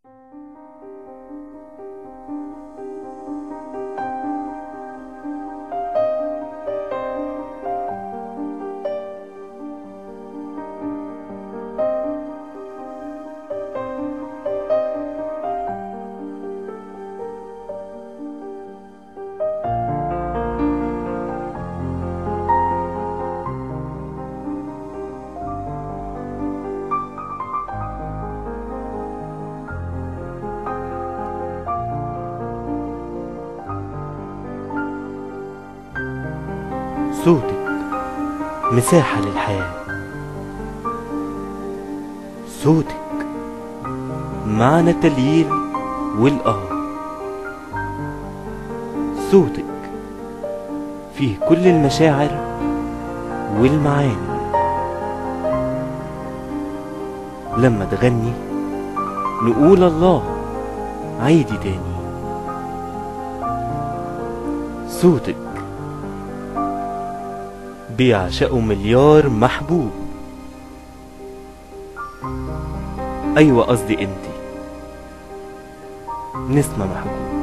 صوتك مساحة للحياة صوتك معنى التليل والآه صوتك فيه كل المشاعر والمعاني لما تغني نقول الله عيدي تاني صوتك بيعشقه مليار محبوب أيوة قصدي انتي نسمة محبوب